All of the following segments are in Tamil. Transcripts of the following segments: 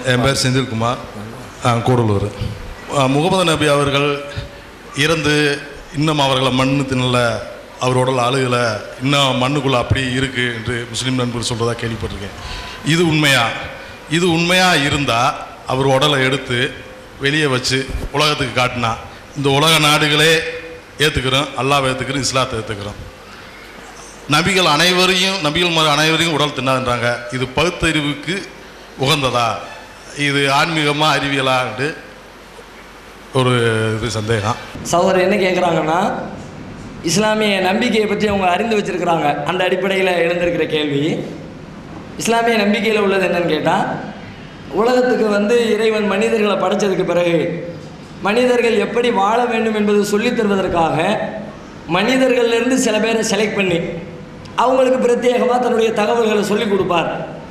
என் பேர் செந்தில்குமார் ஆ, கூடலூர் ஆ, முகமது நபி அவர்கள் இறந்து இன்னும் அவர்களை மண் தின்னல அவர் உடல் அழுகல இன்னும் மண்ணுக்குள்ளே அப்படி இருக்கு என்று முஸ்லீம் நண்பர் சொல்கிறதா கேள்விப்பட்டிருக்கேன் இது உண்மையா இது உண்மையாக இருந்தால் அவர் உடலை எடுத்து வெளியே வச்சு உலகத்துக்கு காட்டினா இந்த உலக நாடுகளே ஏற்றுக்கிறோம் அல்லாவை ஏற்றுக்கிறோம் இஸ்லாத்தை ஏற்றுக்கிறோம் நபிகள் அனைவரையும் நபிகள் மறு அனைவரையும் உடல் தின்னாதுன்றாங்க இது பகுத்தறிவுக்கு உகந்ததா இது ஆன்மீகமா அறிவியலான்ட்டு ஒரு இது சந்தேகம் சகோதரர் என்ன கேட்குறாங்கன்னா இஸ்லாமிய நம்பிக்கையை பற்றி அவங்க அறிந்து வச்சிருக்கிறாங்க அந்த அடிப்படையில் எழுந்திருக்கிற கேள்வி இஸ்லாமிய நம்பிக்கையில் உள்ளது என்னன்னு கேட்டால் உலகத்துக்கு வந்து இறைவன் மனிதர்களை படைச்சதுக்கு பிறகு மனிதர்கள் எப்படி வாழ வேண்டும் என்பது சொல்லித் தருவதற்காக மனிதர்கள்லேருந்து சில பேரை செலக்ட் பண்ணி அவங்களுக்கு பிரத்யேகமாக தன்னுடைய தகவல்களை சொல்லிக் கொடுப்பார்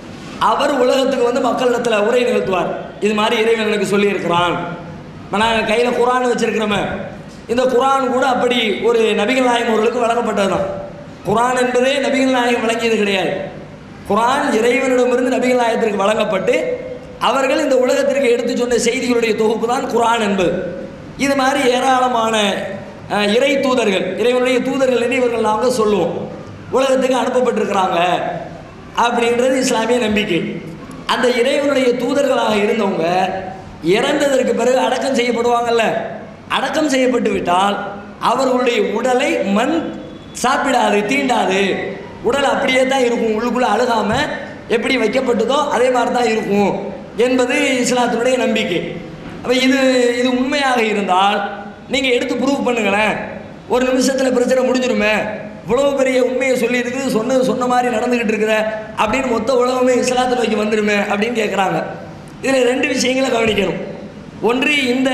அவர் உலகத்துக்கு வந்து மக்களிடத்தில் உரை நிகழ்த்துவார் இது மாதிரி இறைவன் எனக்கு சொல்லியிருக்கிறான் இப்போ நாங்கள் கையில் குரான் வச்சிருக்கிறோமே இந்த குரான் கூட அப்படி ஒரு நபிகள் நாயகம் அவர்களுக்கு வழங்கப்பட்டது தான் குரான் என்பதே நபிகள் நாயகம் வழங்கியது கிடையாது குரான் இறைவனிடமிருந்து நபிகள் நாயகத்திற்கு வழங்கப்பட்டு அவர்கள் இந்த உலகத்திற்கு எடுத்து சொன்ன செய்திகளுடைய தொகுப்பு தான் குரான் என்பது இது மாதிரி ஏராளமான அஹ், இறை தூதர்கள் இறைவனுடைய தூதர்கள் என்று இவர்கள் நாங்கள் சொல்லுவோம் உலகத்துக்கு அனுப்பப்பட்டிருக்கிறாங்க அப்படின்றது இஸ்லாமிய நம்பிக்கை அந்த இறைவனுடைய தூதர்களாக இருந்தவங்க இறந்ததற்கு பிறகு அடக்கம் செய்யப்படுவாங்கல்ல அடக்கம் செய்யப்பட்டு விட்டால் அவர்களுடைய உடலை மண் சாப்பிடாது தீண்டாது உடல் அப்படியே தான் இருக்கும் உள்ளுக்குள்ளே அழுகாம எப்படி வைக்கப்பட்டதோ அதே மாதிரி தான் இருக்கும் என்பது இஸ்லாத்தினுடைய நம்பிக்கை அப்போ இது இது உண்மையாக இருந்தால் நீங்கள் எடுத்து ப்ரூவ் பண்ணுங்களேன் ஒரு நிமிஷத்தில் பிரச்சனை முடிஞ்சிருமே இவ்வளவு பெரிய உண்மையை சொல்லி இருக்குது சொன்னது சொன்ன மாதிரி நடந்துக்கிட்டு இருக்குதே அப்படின்னு மொத்த உலகமே இஸ்லாத்தை நோக்கி வந்துருமே அப்படின்னு கேட்குறாங்க இதில் ரெண்டு விஷயங்களை கவனிக்கணும் ஒன்று இந்த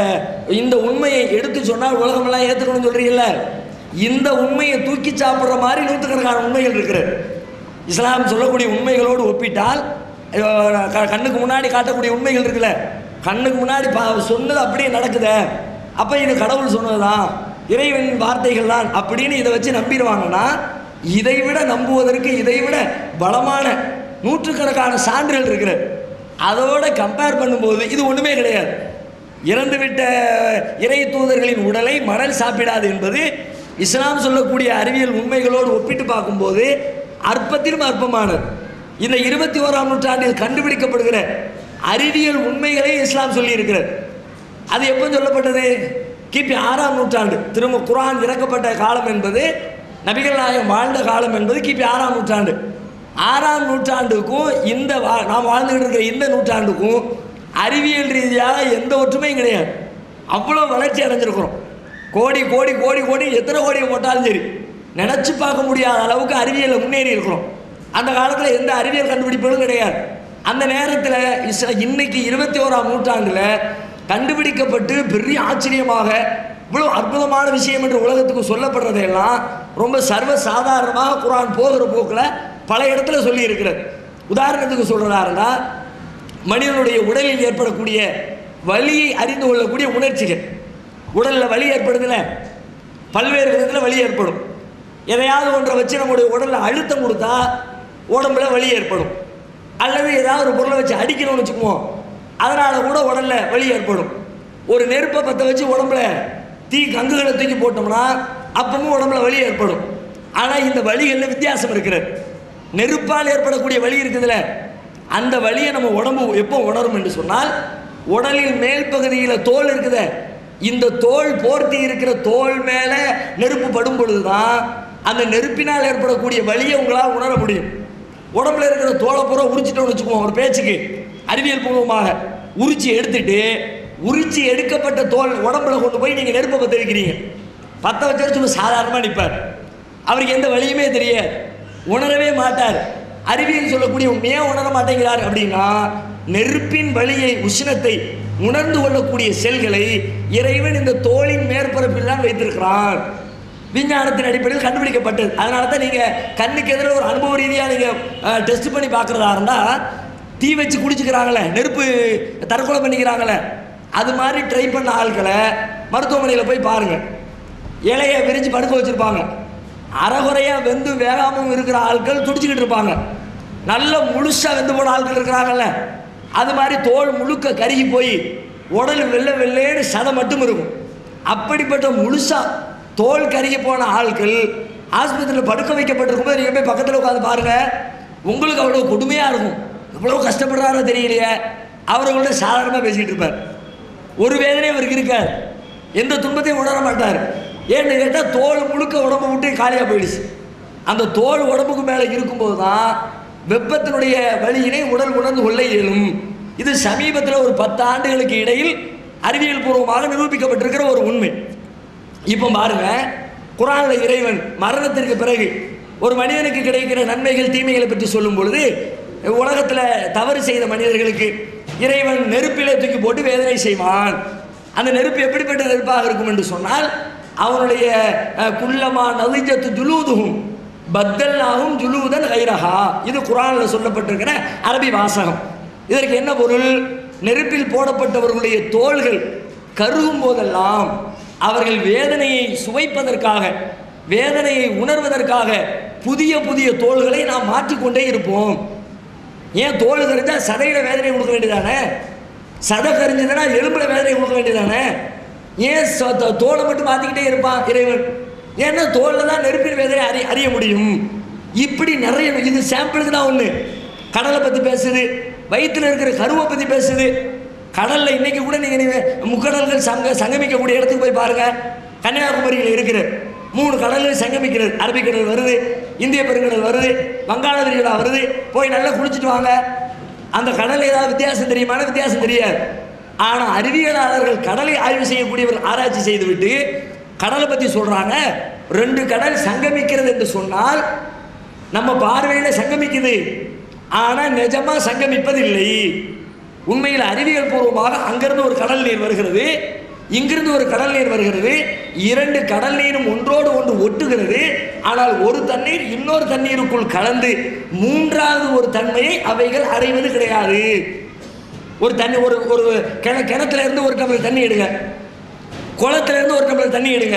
இந்த உண்மையை எடுத்து சொன்னால் உலகமெல்லாம் ஏற்றுக்கணும்னு சொல்கிறீங்கல்ல இந்த உண்மையை தூக்கி சாப்பிட்ற மாதிரி நூற்றுக்கணக்கான உண்மைகள் இருக்கிறது இஸ்லாம் சொல்லக்கூடிய உண்மைகளோடு ஒப்பிட்டால் அஹ், க- கண்ணுக்கு முன்னாடி காட்டக்கூடிய உண்மைகள் இருக்குல்ல கண்ணுக்கு முன்னாடி பா சொன்னது அப்படியே நடக்குதே அப்போ இது கடவுள் சொன்னதுதான் இறைவன் வார்த்தைகள் தான் அப்படின்னு இதை வச்சு நம்பிடுவாங்கன்னா இதை விட நம்புவதற்கு இதை விட பலமான நூற்றுக்கணக்கான சான்றுகள் இருக்கிறது அதோட கம்பேர் பண்ணும்போது இது ஒன்றுமே கிடையாது இறந்துவிட்ட இறை தூதர்களின் உடலை மணல் சாப்பிடாது என்பது இஸ்லாம் சொல்லக்கூடிய அறிவியல் உண்மைகளோடு ஒப்பிட்டு பார்க்கும்போது அற்பத்திலும் அற்பமானது இந்த இருபத்தி ஓராம் நூற்றாண்டில் கண்டுபிடிக்கப்படுகிற அறிவியல் உண்மைகளை இஸ்லாம் சொல்லியிருக்கிறது அது எப்போ சொல்லப்பட்டது கிபி ஆறாம் நூற்றாண்டு திரும்ப குர்ஆன் இறக்கப்பட்ட காலம் என்பது நபிகள் நாயகம் வாழ்ந்த காலம் என்பது கிபி ஆறாம் நூற்றாண்டு ஆறாம் நூற்றாண்டுக்கும் இந்த வா- நாம் வாழ்ந்துகிட்டு இருக்கிற இந்த நூற்றாண்டுக்கும் அறிவியல் ரீதியாக எந்த ஒற்றுமையும் கிடையாது அவ்வளோ வளர்ச்சி அடைஞ்சிருக்கிறோம் கோடி கோடி கோடி கோடி எத்தனை கோடி போட்டாலும் சரி நினச்சி பார்க்க முடியாத அளவுக்கு அறிவியலில் முன்னேறி இருக்கிறோம் அந்த காலத்தில் எந்த அறிவியல் கண்டுபிடிப்புகளும் கிடையாது அந்த நேரத்தில் இஸ்ல இன்னைக்கு இருபத்தி ஓராம் நூற்றாண்டில் கண்டுபிடிக்கப்பட்டு பெரிய ஆச்சரியமாக இவ்வளோ அற்புதமான விஷயம் என்று உலகத்துக்கு சொல்லப்படுறதையெல்லாம் ரொம்ப சர்வ சாதாரணமாக குரான் போகிற போக்கில் பல இடத்துல சொல்லி இருக்கிறது உதாரணத்துக்கு சொல்கிறாருன்னா மனிதனுடைய உடலில் ஏற்படக்கூடிய வலியை அறிந்து கொள்ளக்கூடிய உணர்ச்சிகள் உடலில் வலி ஏற்படுதுல பல்வேறு விதத்தில் வலி ஏற்படும் எதையாவது ஒன்றை வச்சு நம்முடைய உடலில் அழுத்தம் கொடுத்தா உடம்புல வலி ஏற்படும் அல்லது ஏதாவது ஒரு பொருளை வச்சு அடிக்கணும்னு வச்சுக்குவோம் அதனால் கூட உடல்ல வலி ஏற்படும் ஒரு நெருப்பை பற்ற வச்சு உடம்புல தீ கங்குகளை தூக்கி போட்டோம்னா அப்பவும் உடம்புல வலி ஏற்படும் ஆனால் இந்த வலிகளில் வித்தியாசம் இருக்கிறது நெருப்பால் ஏற்படக்கூடிய வலி இருக்குதுல்ல அந்த வலியை நம்ம உடம்பு எப்போ உணரும் என்று சொன்னால் உடலில் மேல் பகுதியில் தோல் இருக்குதே இந்த தோல் போர்த்தி இருக்கிற தோல் மேலே நெருப்பு படும் பொழுது தான் அந்த நெருப்பினால் ஏற்படக்கூடிய வலியை உங்களால் உணர முடியும் உடம்புல இருக்கிற தோலை பூரா உரிச்சிட்டோம்னு வச்சுக்குவோம் ஒரு பேச்சுக்கு அறிவியல் பூர்வமாக உரிச்சு எடுத்துட்டு உரிச்சு எடுக்கப்பட்ட தோல் உடம்புல கொண்டு போய் நீங்கள் நெருப்பை பற்ற வைக்கிறீங்க பற்ற வச்சு சும்மா சாதாரணமாக நிற்பார் அவருக்கு எந்த வழியுமே தெரியாது உணரவே மாட்டார் அறிவியல் சொல்லக்கூடிய உண்மையே உணர மாட்டேங்கிறார் அப்படின்னா நெருப்பின் வழியை உஷ்ணத்தை உணர்ந்து கொள்ளக்கூடிய செல்களை இறைவன் இந்த தோலின் மேற்பரப்பில் தான் வைத்திருக்கிறான் விஞ்ஞானத்தின் அடிப்படையில் கண்டுபிடிக்கப்பட்டது அதனால தான் நீங்கள் கண்ணுக்கு எதிராக ஒரு அனுபவ ரீதியாக நீங்கள் டெஸ்ட் பண்ணி பார்க்குறதா இருந்தால் தீ வச்சு குடிச்சுக்கிறாங்களே நெருப்பு தற்கொலை பண்ணிக்கிறாங்களே அது மாதிரி ட்ரை பண்ண ஆட்களை மருத்துவமனையில் போய் பாருங்கள் இலையை விரித்து படுக்க வச்சுருப்பாங்க அறகுறையாக வெந்து வேகாமல் இருக்கிற ஆட்கள் துடிச்சுக்கிட்டு இருப்பாங்க நல்ல முழுசாக வெந்து போன ஆட்கள் இருக்கிறாங்கல்ல அது மாதிரி தோல் முழுக்க கருகி போய் உடல் வெள்ளை வெள்ளேன்னு சதை மட்டும் இருக்கும் அப்படிப்பட்ட முழுசா தோல் கருகி போன ஆட்கள் ஆஸ்பத்திரியில் படுக்க வைக்கப்பட்டிருக்கும் போது நீங்கள் போய் பக்கத்தில் உட்காந்து பாருங்க உங்களுக்கு அவ்வளோ கொடுமையாக இருக்கும் எவ்வளோ கஷ்டப்படுறாரோ தெரியலையே அவர்களோட சாதாரணமாக பேசிக்கிட்டு இருப்பார் ஒரு வேதனையும் அவருக்கு இருக்காது எந்த துன்பத்தையும் உணர மாட்டார் ஏன்னு கேட்டால் தோல் முழுக்க உடம்பு விட்டு காலியாக போயிடுச்சு அந்த தோல் உடம்புக்கு மேலே இருக்கும்போது தான் வெப்பத்தினுடைய வழியினை உடல் உணர்ந்து கொள்ள இயலும் இது சமீபத்தில் ஒரு பத்து ஆண்டுகளுக்கு இடையில் அறிவியல் பூர்வமாக நிரூபிக்கப்பட்டிருக்கிற ஒரு உண்மை இப்போ பாருங்க குரான்ல இறைவன் மரணத்திற்கு பிறகு ஒரு மனிதனுக்கு கிடைக்கிற நன்மைகள் தீமைகளை பற்றி சொல்லும் பொழுது உலகத்தில் தவறு செய்த மனிதர்களுக்கு இறைவன் நெருப்பிலே தூக்கி போட்டு வேதனை செய்வான் அந்த நெருப்பு எப்படிப்பட்ட நெருப்பாக இருக்கும் என்று சொன்னால் அவனுடைய அஹ், குல்லமா நலிஜத்து ஜுலூதுகும் பத்தல்லாகும் ஜுலூதன் கைரஹா இது குரானில் சொல்லப்பட்டிருக்கிற அரபி வாசகம் இதற்கு என்ன பொருள் நெருப்பில் போடப்பட்டவர்களுடைய தோள்கள் கருகும் போதெல்லாம் அவர்கள் வேதனையை சுவைப்பதற்காக வேதனையை உணர்வதற்காக புதிய புதிய தோள்களை நாம் மாற்றிக்கொண்டே இருப்போம் ஏன் தோல் கரிஞ்சா சதையில வேதனை கொடுக்க வேண்டியதானே சதை கரிஞ்சதுன்னா எலும்புல வேதனை கொடுக்க வேண்டியதானே ஏன் ச- த- தோலை மட்டும் மாற்றிக்கிட்டே இருப்பான் இறைவன் ஏன்னா தோலில் தான் நெருப்பின் வேதனை அறி அறிய முடியும் இப்படி நிறைய இது சாம்பிளுக்கு தான் ஒன்று கடலை பற்றி பேசுது வயிற்றில் இருக்கிற கருவை பற்றி பேசுது கடலில் இன்னைக்கு கூட நீங்கள் முக்கடல்கள் சங்க சங்கமிக்கக்கூடிய இடத்துக்கு போய் பாருங்க கன்னியாகுமரியில் இருக்கிற மூணு கடல்கள் சங்கமிக்கிறது அரபிக்கடல் வருது இந்திய பெருங்கடல் வருது வங்காள விரிகுடா வருது போய் நல்லா குளிச்சுட்டு வாங்க அந்த கடல் ஏதாவது வித்தியாசம் தெரியுமான வித்தியாசம் தெரியாது ஆனால் அறிவியலாளர்கள் கடலை ஆய்வு செய்யக்கூடியவர்கள் ஆராய்ச்சி செய்துவிட்டு கடலை பற்றி சொல்கிறாங்க ரெண்டு கடல் சங்கமிக்கிறது என்று சொன்னால் நம்ம பார்வையில் சங்கமிக்குது ஆனால் நிஜமா சங்கமிப்பதில்லை உண்மையில் அறிவியல் பூர்வமாக அங்கிருந்து ஒரு கடல் நீர் வருகிறது இங்கிருந்து ஒரு கடல் நீர் வருகிறது இரண்டு கடல் நீரும் ஒன்றோடு ஒன்று ஒட்டுகிறது ஆனால் ஒரு தண்ணீர் இன்னொரு தண்ணீருக்குள் கலந்து மூன்றாவது ஒரு தன்மையை அவைகள் அடைவது கிடையாது ஒரு தண்ணி ஒரு ஒரு கிண கிணத்துல இருந்து ஒரு டம்ளர் தண்ணி எடுங்க குளத்துல இருந்து ஒரு டம்ளர் தண்ணி எடுங்க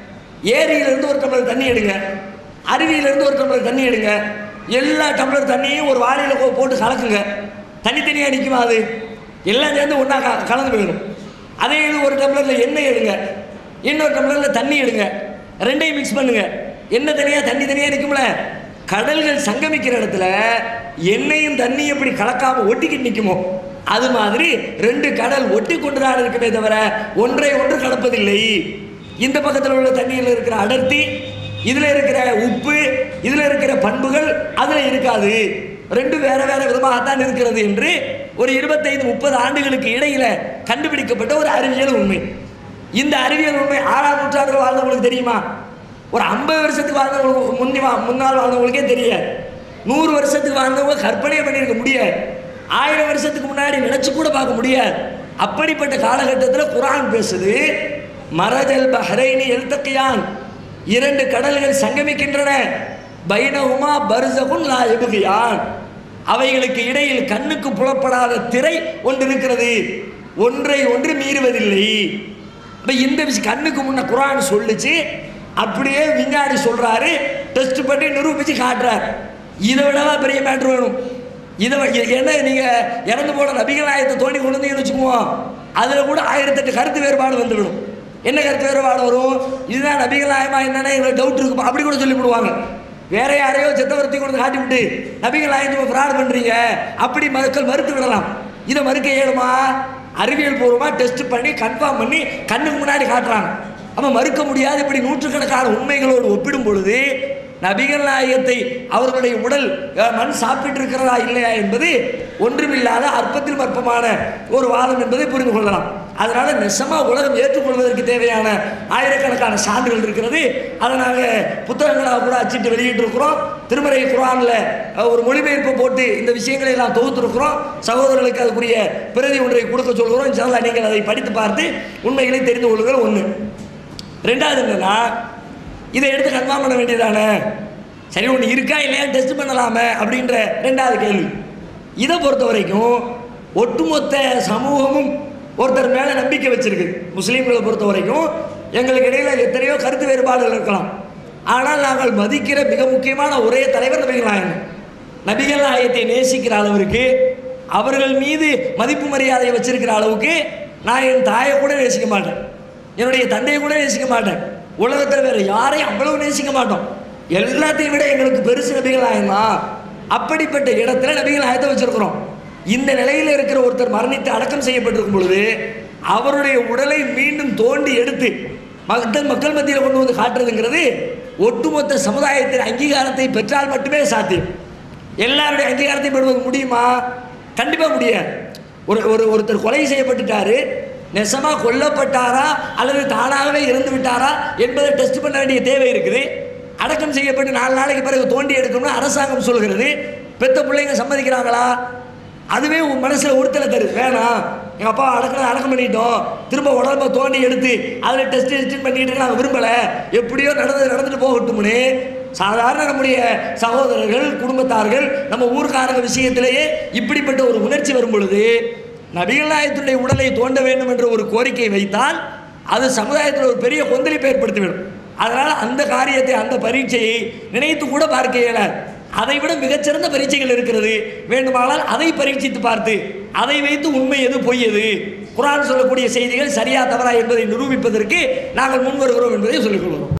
ஏரியில இருந்து ஒரு டம்ளர் தண்ணி எடுங்க அருவியில இருந்து ஒரு டம்ளர் தண்ணி எடுங்க எல்லா டம்ளர் தண்ணியும் ஒரு வாளியில போ- போட்டு கலக்குங்க தனித்தனியாக நிற்குமா அது எல்லாம் சேர்ந்து ஒன்றா க கலந்து போயிடும் அதே இது ஒரு டம்ளரில் எண்ணெய் எடுங்க இன்னொரு டம்ளரில் தண்ணி எடுங்க ரெண்டையும் மிக்ஸ் பண்ணுங்க எண்ணெய் தனியாக தண்ணி தனியாக நிற்கும்ல கடல்கள் சங்கமிக்கிற இடத்துல எண்ணெயும் தண்ணியும் எப்படி கலக்காம ஒட்டிக்கிட்டு நிற்குமோ அது மாதிரி ரெண்டு கடல் ஒட்டி கொண்டுதான் இருக்குமே தவிர ஒன்றை ஒன்று கலப்பதில்லை இந்த பக்கத்தில் உள்ள தண்ணியில் இருக்கிற அடர்த்தி இதில் இருக்கிற உப்பு இதில் இருக்கிற பண்புகள் அதில் இருக்காது ரெண்டும் வேற வேற விதமாகத்தான் இருக்கிறது என்று ஒரு இருபத்தைந்து முப்பது ஆண்டுகளுக்கு இடையில கண்டுபிடிக்கப்பட்ட ஒரு அறிவியல் உண்மை இந்த அறிவியல் உண்மை ஆறாம் நூற்றாண்டில் வாழ்ந்தவங்களுக்கு தெரியுமா ஒரு ஐம்பது வருஷத்துக்கு வாழ்ந்தவங்களுக்கு முந்தி வா- முன்னால் வாழ்ந்தவங்களுக்கே தெரியாது நூறு வருஷத்துக்கு வாழ்ந்தவங்க கற்பனையே பண்ணியிருக்க முடியாது ஆயிரம் வருஷத்துக்கு முன்னாடி நினைச்சு கூட பார்க்க முடியாது அப்படிப்பட்ட காலகட்டத்தில் குரான் பேசுது மரஜல் பஹ்ரைனி எழுத்தக்கையான் இரண்டு கடல்கள் சங்கமிக்கின்றன பைனகுமா பர்சகுன் லா எபுகியான் அவைகளுக்கு இடையில் கண்ணுக்கு புலப்படாத திரை ஒன்று இருக்கிறது ஒன்றை ஒன்று மீறுவதில்லை இப்போ இந்த விஷயம் கண்ணுக்கு முன்ன குரான் சொல்லுச்சு அப்படியே விஞ்ஞானி சொல்றாரு டெஸ்ட் பண்ணி நிரூபிச்சு காட்டுறார் இதை விடவா பெரிய மேட்ரு வேணும் இதை வ- எ- என்ன நீங்க இறந்து போன நபிகள் ஆயத்தை தோண்டி கொண்டு வந்தீங்கன்னு வச்சுக்குவோம் அதில் கூட ஆயிரத்தெட்டு கருத்து வேறுபாடு வந்துவிடும் என்ன கருத்து வேறுபாடு வரும் இதுதான் நபிகள் நாயமா என்னன்னா எங்களுக்கு டவுட் இருக்கு அப்படி கூட சொல்லி விடுவாங்க வேற யாரையோ செத்தவரத்தை கொண்டு காட்டி விட்டு நபிகள் நாயகம் ஃப்ராட் பண்றீங்க அப்படி மக்கள் மறுத்து விடலாம் இதை மறுக்க இயலுமா அறிவியல் பூர்வமா டெஸ்ட் பண்ணி கன்ஃபார்ம் பண்ணி கண்ணுக்கு முன்னாடி காட்டுறாங்க அப்ப மறுக்க முடியாது இப்படி நூற்றுக்கணக்கான உண்மைகளோடு ஒப்பிடும் பொழுது நபிகள் நாயகத்தை அவர்களுடைய உடல் அஹ், மண் சாப்பிட்டு இருக்கிறதா இல்லையா என்பது ஒன்றுமில்லாத அற்பத்தில் மற்பமான ஒரு வாதம் என்பதை புரிந்து கொள்ளலாம் அதனால நெசமா உலகம் ஏற்றுக்கொள்வதற்கு தேவையான ஆயிரக்கணக்கான சான்றுகள் இருக்கிறது அதை நாங்கள் புத்தகங்களாக கூட அச்சிட்டு வெளியிட்டு இருக்கிறோம் திருமறை குரானில் அஹ், ஒரு மொழிபெயர்ப்பு போட்டு இந்த விஷயங்களை எல்லாம் தொகுத்திருக்கிறோம் சகோதரர்களுக்கு அதுக்குரிய பிரதி ஒன்றை கொடுக்க சொல்கிறோம் இன்ஷால்லா நீங்கள் அதை படித்து பார்த்து உண்மைகளை தெரிந்து கொள்ளுங்கள் ஒன்று ரெண்டாவது என்னன்னா இதை எடுத்து கன்ஃபார்ம் பண்ண வேண்டியதானே சரி ஒன்று இருக்கா இல்லையா டெஸ்ட் பண்ணலாமே அப்படின்ற ரெண்டாவது கேள்வி இதை பொறுத்த வரைக்கும் ஒட்டுமொத்த சமூகமும் ஒருத்தர் மேலே நம்பிக்கை வச்சிருக்கு முஸ்லீம்களை பொறுத்த வரைக்கும் எங்களுக்கு இடையில எத்தனையோ கருத்து வேறுபாடுகள் இருக்கலாம் ஆனால் நாங்கள் மதிக்கிற மிக முக்கியமான ஒரே தலைவர் நபிகள் நாயகம் நபிகள் நாயகத்தை நேசிக்கிற அளவிற்கு அவர்கள் மீது மதிப்பு மரியாதையை வச்சிருக்கிற அளவுக்கு நான் என் தாயை கூட நேசிக்க மாட்டேன் என்னுடைய தந்தையை கூட நேசிக்க மாட்டேன் உலகத்தில் வேற யாரையும் அவ்வளவு நேசிக்க மாட்டோம் எல்லாத்தையும் விட எங்களுக்கு பெருசு நபிகள் நாயகம் தான் அப்படிப்பட்ட இடத்துல நபிகள் நாயகத்தை வச்சிருக்கிறோம் இந்த நிலையில் இருக்கிற ஒருத்தர் மரணித்து அடக்கம் செய்யப்பட்டிருக்கும் பொழுது அவருடைய உடலை மீண்டும் தோண்டி எடுத்து மக்கள் மக்கள் மத்தியில் கொண்டு வந்து காட்டுறதுங்கிறது ஒட்டுமொத்த சமுதாயத்தின் அங்கீகாரத்தை பெற்றால் மட்டுமே சாத்தியம் எல்லாருடைய அங்கீகாரத்தையும் பெறுவது முடியுமா கண்டிப்பாக முடியாது ஒரு ஒரு ஒருத்தர் கொலை செய்யப்பட்டுட்டாரு நெசமா கொல்லப்பட்டாரா அல்லது தானாகவே இறந்து விட்டாரா என்பதை டெஸ்ட் பண்ண வேண்டிய தேவை இருக்குது அடக்கம் செய்யப்பட்டு நாலு நாளைக்கு பிறகு தோண்டி எடுக்கணும்னு அரசாங்கம் சொல்கிறது பெத்த பிள்ளைங்க சம்மதிக்கிறாங்களா அதுவே உன் மனசுல உறுத்தலை தருது வேணாம் எங்க அப்பா அடக்கம் அடக்கம் பண்ணிட்டோம் திரும்ப உடம்ப தோண்டி எடுத்து அதில் டெஸ்ட் டெஸ்ட் பண்ணிட்டு நாங்கள் விரும்பல எப்படியோ நடந்து நடந்துட்டு போகட்டும்னு சாதாரண நம்முடைய சகோதரர்கள் குடும்பத்தார்கள் நம்ம ஊர்க்காரங்க விஷயத்திலேயே இப்படிப்பட்ட ஒரு உணர்ச்சி வரும் பொழுது நபிகள் நாயகத்துடைய உடலை தோண்ட வேண்டும் என்ற ஒரு கோரிக்கை வைத்தால் அது சமுதாயத்தில் ஒரு பெரிய கொந்தளிப்பை ஏற்படுத்திவிடும் அதனால் அந்த காரியத்தை அந்த பரீட்சையை நினைத்து கூட பார்க்க இயலாது அதை விட மிகச்சிறந்த பரீட்சைகள் இருக்கிறது வேண்டுமானால் அதை பரீட்சித்து பார்த்து அதை வைத்து உண்மை எது பொய் எது குரான் சொல்லக்கூடிய செய்திகள் சரியா தவறா என்பதை நிரூபிப்பதற்கு நாங்கள் முன் வருகிறோம் என்பதை சொல்லிக் கொள்கிறோம்